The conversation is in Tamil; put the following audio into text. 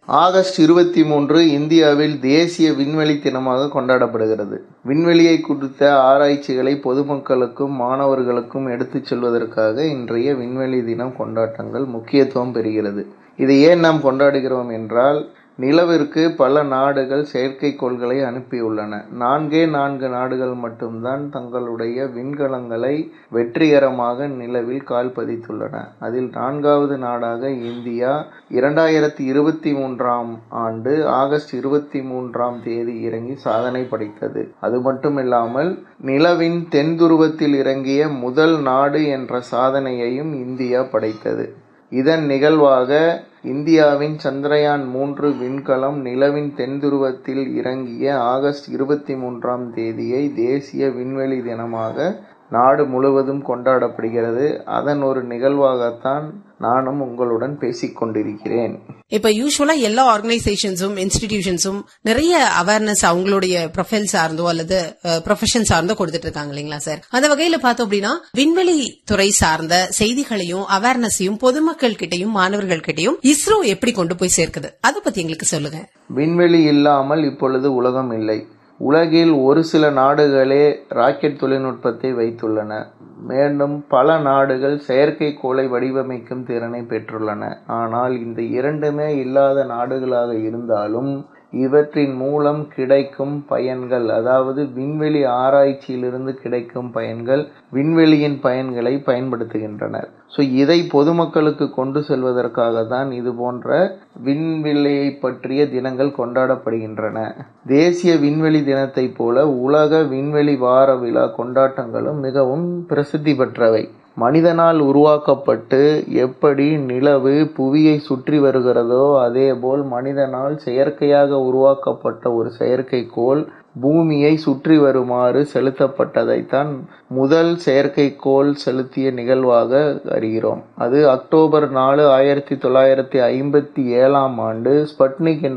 ஆகஸ்ட் இருபத்தி மூன்று இந்தியாவில் தேசிய விண்வெளி தினமாக கொண்டாடப்படுகிறது விண்வெளியை குறித்த ஆராய்ச்சிகளை பொதுமக்களுக்கும் மாணவர்களுக்கும் எடுத்துச் சொல்வதற்காக இன்றைய விண்வெளி தினம் கொண்டாட்டங்கள் முக்கியத்துவம் பெறுகிறது இதை ஏன் நாம் கொண்டாடுகிறோம் என்றால் நிலவிற்கு பல நாடுகள் செயற்கைக்கோள்களை அனுப்பியுள்ளன நான்கே நான்கு நாடுகள் மட்டும்தான் தங்களுடைய விண்கலங்களை வெற்றிகரமாக நிலவில் கால் பதித்துள்ளன அதில் நான்காவது நாடாக இந்தியா இரண்டாயிரத்தி இருபத்தி மூன்றாம் ஆண்டு ஆகஸ்ட் இருபத்தி மூன்றாம் தேதி இறங்கி சாதனை படைத்தது அது மட்டுமில்லாமல் நிலவின் தென் துருவத்தில் இறங்கிய முதல் நாடு என்ற சாதனையையும் இந்தியா படைத்தது இதன் நிகழ்வாக இந்தியாவின் சந்திரயான் மூன்று விண்கலம் நிலவின் தென்துருவத்தில் இறங்கிய ஆகஸ்ட் இருபத்தி மூன்றாம் தேதியை தேசிய விண்வெளி தினமாக நாடு முழுவதும் கொண்டாடப்படுகிறது அதன் ஒரு நிகழ்வாகத்தான் நானும் உங்களுடன் பேசிக் கொண்டிருக்கிறேன் இப்ப யூஸ்வலா எல்லா ஆர்கனைசேஷன்ஸும் இன்ஸ்டிடியூஷன்ஸும் நிறைய அவேர்னஸ் அவங்களுடைய ப்ரொஃபைல் சார்ந்தோ அல்லது ப்ரொஃபஷன் சார்ந்தோ கொடுத்துட்டு இருக்காங்க இல்லைங்களா சார் அந்த வகையில பார்த்தோம் அப்படின்னா விண்வெளி துறை சார்ந்த செய்திகளையும் அவேர்னஸையும் பொதுமக்கள் கிட்டையும் மாணவர்கள் கிட்டையும் இஸ்ரோ எப்படி கொண்டு போய் சேர்க்குது அதை பத்தி எங்களுக்கு சொல்லுங்க விண்வெளி இல்லாமல் இப்பொழுது உலகம் இல்லை உலகில் ஒரு சில நாடுகளே ராக்கெட் தொழில்நுட்பத்தை வைத்துள்ளன மேலும் பல நாடுகள் செயற்கைக்கோளை வடிவமைக்கும் திறனை பெற்றுள்ளன ஆனால் இந்த இரண்டுமே இல்லாத நாடுகளாக இருந்தாலும் இவற்றின் மூலம் கிடைக்கும் பயன்கள் அதாவது விண்வெளி ஆராய்ச்சியிலிருந்து கிடைக்கும் பயன்கள் விண்வெளியின் பயன்களை பயன்படுத்துகின்றனர் ஸோ இதை பொதுமக்களுக்கு கொண்டு செல்வதற்காக தான் இது போன்ற விண்வெளியை பற்றிய தினங்கள் கொண்டாடப்படுகின்றன தேசிய விண்வெளி தினத்தை போல உலக விண்வெளி வார விழா கொண்டாட்டங்களும் மிகவும் பிரசித்தி பெற்றவை மனிதனால் உருவாக்கப்பட்டு எப்படி நிலவு புவியை சுற்றி வருகிறதோ அதேபோல் மனிதனால் செயற்கையாக உருவாக்கப்பட்ட ஒரு செயற்கைக்கோள் பூமியை சுற்றி வருமாறு செலுத்தப்பட்டதைத்தான் முதல் செயற்கைக்கோள் செலுத்திய நிகழ்வாக அறிகிறோம் அது அக்டோபர் நாலு ஆயிரத்தி தொள்ளாயிரத்தி ஐம்பத்தி ஏழாம் ஆண்டு ஸ்பட்னிக் என்ற